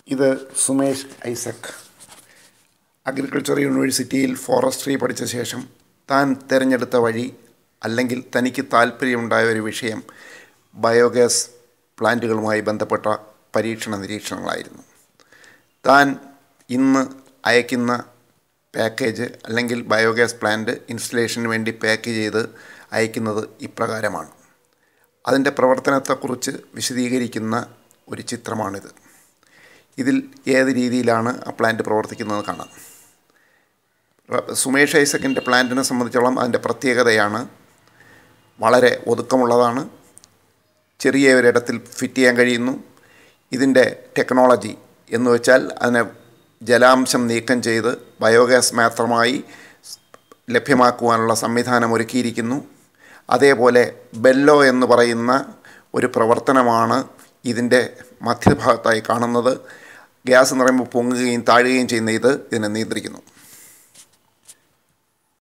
ഇത് Sumesh Isaac agriculture യൂണിവേഴ്സിറ്റിയിൽ forestry പഠിച്ച ശേഷം താൻ തിരഞ്ഞെടുത്ത വഴി അല്ലെങ്കിൽ തനിക്ക് താല്പര്യമുണ്ടായ ഒരു വിഷയം ബയോഗ്യാസ് പ്ലാന്റുകളുമായി ബന്ധപ്പെട്ട പരീക്ഷണ നിരീക്ഷണങ്ങളായിരുന്നു താൻ ഇന്ന് അയക്കുന്ന പാക്കേജ് അല്ലെങ്കിൽ ബയോഗ്യാസ് പ്ലാന്റ് ഇൻസ്റ്റലേഷന് വേണ്ടി പാക്ക് ചെയ്ത് അയക്കുന്നത് ഇപ്രകാരമാണ് അതിൻ്റെ പ്രവർത്തനത്തെക്കുറിച്ച് വിശദീകരിക്കുന്ന ഒരു ചിത്രമാണിത് ഇതിൽ ഏത് രീതിയിലാണ് ആ പ്ലാന്റ് പ്രവർത്തിക്കുന്നത് കാണാം സുമേഷ് ഐസക്കിൻ്റെ പ്ലാന്റിനെ സംബന്ധിച്ചോളം അതിൻ്റെ പ്രത്യേകതയാണ് വളരെ ഒതുക്കമുള്ളതാണ് ചെറിയ ഒരിടത്തിൽ ഫിറ്റ് ചെയ്യാൻ കഴിയുന്നു ഇതിൻ്റെ ടെക്നോളജി എന്ന് വെച്ചാൽ അതിനെ ജലാംശം നീക്കം ചെയ്ത് ബയോഗ്യാസ് മാത്രമായി ലഭ്യമാക്കുവാനുള്ള സംവിധാനം ഒരുക്കിയിരിക്കുന്നു അതേപോലെ ബെല്ലോ എന്ന് പറയുന്ന ഒരു പ്രവർത്തനമാണ് ഇതിൻ്റെ മധ്യഭാഗത്തായി കാണുന്നത് ഗ്യാസ് നിറയുമ്പോൾ പൊങ്ങുകയും താഴുകയും ചെയ്യുന്ന ഇത് ഇതിനെ നിയന്ത്രിക്കുന്നു